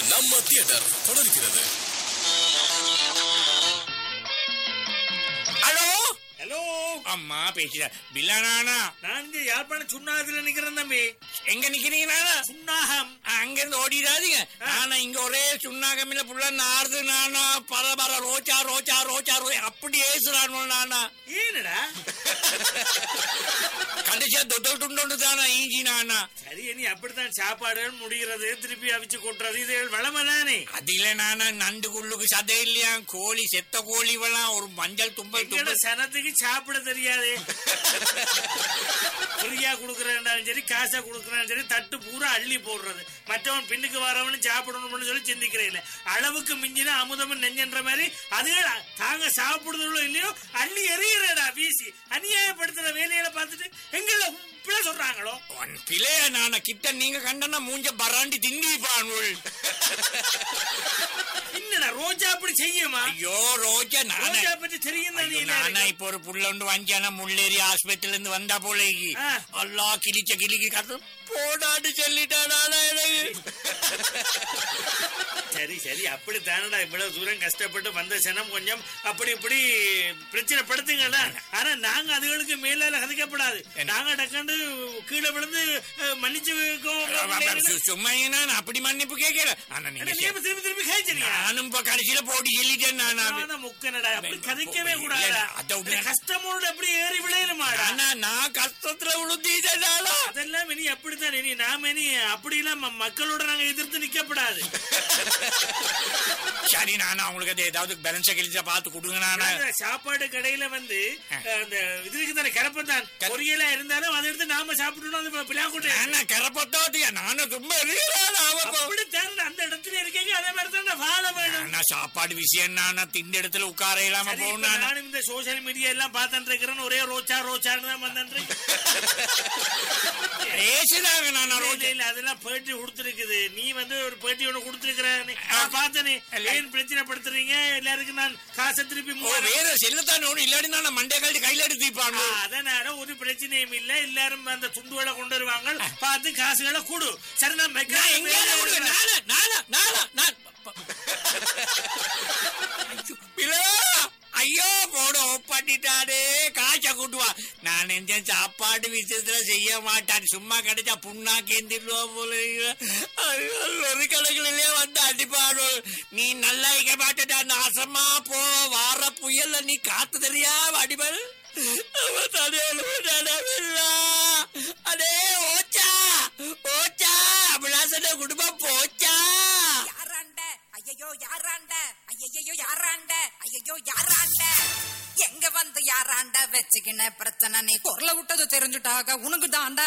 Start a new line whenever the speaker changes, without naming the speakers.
நம்ம தியேட்டர் தொடர்கிறது
hello
hello
அம்மா பேசுற பில்லானா
நான் இங்க யாழ்ப்பாண சுண்ணாகத்துல நிக்கிறேன் தம்பி
எங்க நிக்கிறீங்க நானா
சுண்ணாகம்
அங்க இருந்து ஓடிடாதீங்க நானா இங்க ஒரே சுண்ணாகமில்ல புள்ள நார்து நானா பர பர ரோச்சா ரோச்சா ரோச்சா ரோ அப்படி ஏசுறானோ நானா
ஏனடா
கடைசியா தொட்டல் துண்டோண்டு தானா ஈஞ்சி நானா
சரி நீ அப்படித்தான் சாப்பாடுகள் முடிகிறது திருப்பி அவிச்சு கொட்டுறது இது வளமை தானே
அது இல்ல நானா நண்டு குள்ளுக்கு சதை இல்லையா கோழி செத்த கோழி எல்லாம் ஒரு மஞ்சள் தும்பல்
எங்கட
தும்பல்
சனத்துக்கு சாப்பிட தெரியாதே ஃப்ரீயா குடுக்கறாலும் சரி காசா குடுக்கறாலும் சரி தட்டு பூரா அள்ளி போடுறது மற்றவன் பின்னுக்கு வரவனு சாப்பிடணும்னு சொல்லி சிந்திக்கிறேன் இல்ல அளவுக்கு மிஞ்சினா அமுதமும் நெஞ்சன்ற மாதிரி அதுகள் தாங்க சாப்பிடுறதோ இல்லையோ அள்ளி எறிகிறடா வீசி அநியாயப்படுத்துற வேலையில பார்த்துட்டு எங்கள இப்படி சொல்றாங்களோ
உன் பிள்ளைய நானா கிட்ட நீங்க கண்டனா மூஞ்ச பராண்டி திண்டிப்பானுள்
என்னடா ரோஜா அப்படி செய்யுமா
ஐயோ ரோஜா நானா
ரோஜா பத்தி தெரியும்
ஐயோ, நானா இப்ப ஒரு புள்ள உண்டு வாங்கியானா முள்ளேறி ஆஸ்பத்திரில இருந்து வந்தா போல
ஆ.
அல்லா கிழிச்ச கிளிக்கு கத்து போடான்னு சொல்லிட்டானா எனக்கு
சரி சரி அப்படி தானடா இவ்வளவு தூரம் கஷ்டப்பட்டு வந்த சனம் கொஞ்சம் அப்படி இப்படி பிரச்சனை படுத்துங்கடா ஆனா நாங்க அதுகளுக்கு மேலால கதைக்கப்படாது நாங்க டக்காண்டு கீழே விழுந்து அஹ், மன்னிச்சுக்கோ
சு- சும்மா ஏன்னா நான் அப்படி மன்னிப்பு கேட்கல ஆனா நீங்க
நீ இப்ப திரும்பி திரும்பி கேட்கறியா
நானும் இப்ப கடைசியில போட்டு சொல்லிட்டேன் நானா
முக்கனடா அப்படி கதைக்கவே
இல்ல,
கூடாதா
இல்ல, அதை விட-
கஷ்டமோட அப்படி ஏறி விளையணுமாடா
ஆனா நான் கஷ்டத்துல விழுந்தீதானா
அதெல்லாம் இனி அப்படித்தான் இனி நாம இனி அப்படிலாம் ம- மக்களோட நாங்க எதிர்த்து நிக்கப்படாது
சரி நானா உங்களுக்கு அது ஏதாவது பேலன்ஸா கிழிச்சா பார்த்து கொடுங்க நானா
அந்த சாப்பாடு கடையில வந்து அஹ், அந்த இது இருக்குதானே கரப்பத்தான் பொரியலா இருந்தாலும் அதை எடுத்து நாம சாப்பிடணும் அந்த பிளாக்குட்டை
நானா கரப்பத்தோட்டியா நானும் ரொம்ப எரியறானா அவன்
அப்படி தான் அந்த இடத்துல இருக்கீங்க அதே மாதிரி தான் வாழ வேணும்
நானா சாப்பாடு விஷயம் நானா திண்ட இடத்துல உட்கார இல்லாம
சரி, இப்ப
போகணும்
நானும் இந்த சோசியல் மீடியா எல்லாம் பார்த்துட்டு இருக்கிறேன் ஒரே ரோச்சா ரோச்சான்னு தான் வந்துட்டு
பேசுறாங்க நானா
இல்ல,
ரோஜா
இல்ல அதெல்லாம் பேட்டி கொடுத்துருக்குது நீ வந்து ஒரு பேட்டி ஒண்ணு கொடுத்துருக்கிற நான் பார்த்தனே ஏன் பிரச்சனை படுத்துறீங்க எல்லாருக்கும் நான் காசை திருப்பி
ஓ
மூவாயிரம்
வேற செல்லத்தான் ஒண்ணு இல்லாடி நான் மண்டே கழட்டி கையில எடுத்து தீப்பானு
ஆ, அதனால ஒரு பிரச்சனையும் இல்ல எல்லாரும் அந்த துண்டுகளை கொண்டு வருவாங்க பார்த்து காசுகளை கொடு சரி நான்
நான்
மெக்கானிக்
எங்க
வேலையை
விடுவேன்?
விடுறேன்.
நானா, நானா, நானா, நான் பிள்ளை, ஐயோ போட பண்ணிட்டானே காய்ச்ச கூட்டுவா நான் நினைச்சேன் சாப்பாடு விஷயத்துல செய்ய மாட்டான் சும்மா கிடைச்சா புண்ணா கேந்திருவா போல இருக்கு. ஐயோ, ஒரு கணக்கிலே வந்து அடிப்பானோ நீ நல்லா இருக்க மாட்டேடா நாசமா போ வார புயல்ல நீ காத்து தெரியா அடிப்பாரு அவன் தடையில நடவில்லா. அடே ஓச்சா ஓச்சா அபிலாசன குடும்பம் போச்சா
யாராண்ட ஐயையோ யாராண்ட ஐயையோ யாராண்ட ஐயையோ யாராண்ட எங்க வந்து யாராண்ட வச்சுக்கின பிரச்சனை நீ குரல விட்டது தெரிஞ்சுட்டாக உனக்கு தாண்டா